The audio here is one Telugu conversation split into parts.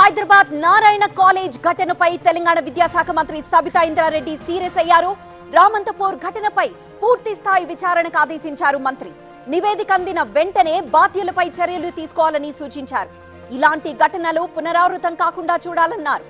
హైదరాబాద్ నారాయణ కాలేజ్ ఘటనపై తెలంగాణ విద్యాశాఖ మంత్రి సబితా ఇంద్రారెడ్డి సీరియస్ అయ్యారు రామంతపూర్ ఘటనపై పూర్తి స్థాయి విచారణకు ఆదేశించారు మంత్రి నివేదిక అందిన వెంటనే బాధ్యులపై చర్యలు తీసుకోవాలని సూచించారు ఇలాంటి ఘటనలు పునరావృతం కాకుండా చూడాలన్నారు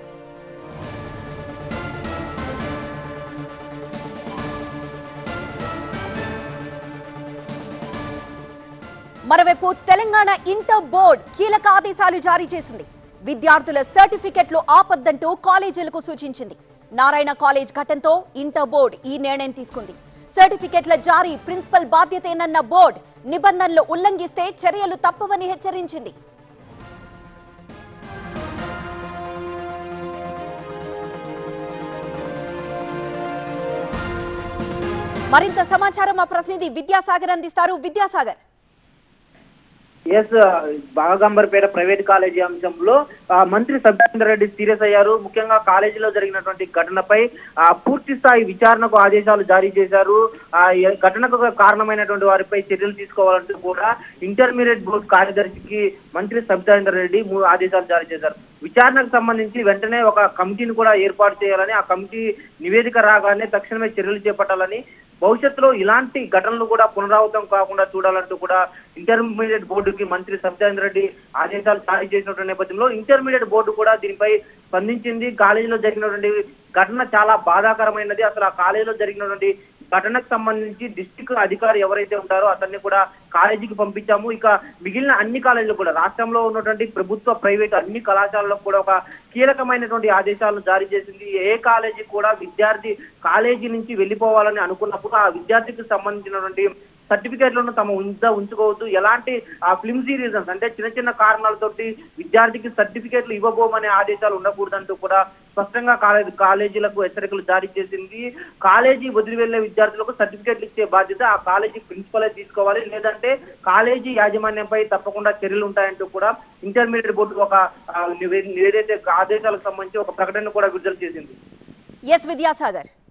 మరోవైపు తెలంగాణ ఇంటర్ బోర్డ్ కీలక ఆదేశాలు జారీ చేసింది విద్యార్థుల సర్టిఫికెట్లు ఆపద్దంటూ కాలేజీలకు సూచించింది నారాయణ కాలేజ్ ఘటనతో ఇంటర్ బోర్డ్ ఈ నిర్ణయం తీసుకుంది సర్టిఫికెట్ల జారీ ప్రిన్సిపల్ బాధ్యతేనన్న బోర్డు నిబంధనలు ఉల్లంఘిస్తే చర్యలు తప్పవని హెచ్చరించింది మరింత సమాచారం మా ప్రతినిధి విద్యాసాగర్ అందిస్తారు Vidyasagar S Baghamberpet private college అంశంలో ఆ, మంత్రి సత్యేందర్ రెడ్డి సీరియస్ అయ్యారు ముఖ్యంగా కాలేజీలో జరిగినటువంటి ఘటనపై ఆ, పూర్తి స్థాయి విచారణకు ఆదేశాలు జారీ చేశారు ఆ ఈ ఘటనకు కారణమైనటువంటి వారిపై చర్యలు తీసుకోవాలంటూ కూడా ఇంటర్మీడియట్ బోర్డు కార్యదర్శికి మంత్రి సబితాయిందర్ రెడ్డి మూడు ఆదేశాలు జారీ చేశారు విచారణకు సంబంధించి వెంటనే ఒక కమిటీని కూడా ఏర్పాటు చేయాలని ఆ కమిటీ నివేదిక రాగానే తక్షణమే చర్యలు చేపట్టాలని భవిష్యత్తులో ఇలాంటి ఘటనలు కూడా పునరావృతం కాకుండా చూడాలంటూ కూడా ఇంటర్మీడియట్ బోర్డుకి మంత్రి సత్యేంద్ర రెడ్డి ఆదేశాలు జారీ చేసినటువంటి నేపథ్యంలో ఇంటర్మీడియట్ బోర్డు కూడా దీనిపై స్పందించింది కాలేజీలో జరిగినటువంటి ఘటన చాలా బాధాకరమైనది అసలు ఆ కాలేజీలో జరిగినటువంటి ఘటనకు సంబంధించి డిస్టిక్ అధికారి ఎవరైతే ఉంటారో అతన్ని కూడా కాలేజీకి పంపించాము ఇక మిగిలిన అన్ని కాలేజీలు కూడా రాష్ట్రంలో ఉన్నటువంటి ప్రభుత్వ ప్రైవేట్ అన్ని కళాశాలలకు కూడా ఒక కీలకమైనటువంటి ఆదేశాలను జారీ చేసింది ఏ కాలేజీ కూడా విద్యార్థి కాలేజీ నుంచి వెళ్ళిపోవాలని అనుకున్నప్పుడు ఆ విద్యార్థికి సంబంధించినటువంటి సర్టిఫికేట్లను తమ ఉంచ ఉంచుకోవద్దు ఎలాంటి ఆ ఫ్లిమ్సీ రీజన్స్ అంటే చిన్న చిన్న కారణాలతోటి విద్యార్థికి సర్టిఫికేట్లు ఇవ్వబోమనే ఆదేశాలు ఉండకూడదంటూ కూడా స్పష్టంగా కాలేజీ కాలేజీలకు హెచ్చరికలు జారీ చేసింది కాలేజీ వదిలి వెళ్లే విద్యార్థులకు సర్టిఫికేట్లు ఇచ్చే బాధ్యత ఆ కాలేజీ ప్రిన్సిపలే తీసుకోవాలి లేదంటే కాలేజీ యాజమాన్యంపై తప్పకుండా చర్యలు ఉంటాయంటూ కూడా ఇంటర్మీడియట్ బోర్డు ఒక ఆ, నివే- ఏదైతే ఆదేశాలకు సంబంధించి ఒక ప్రకటన కూడా విడుదల చేసింది ఎస్ విద్యాసాగర్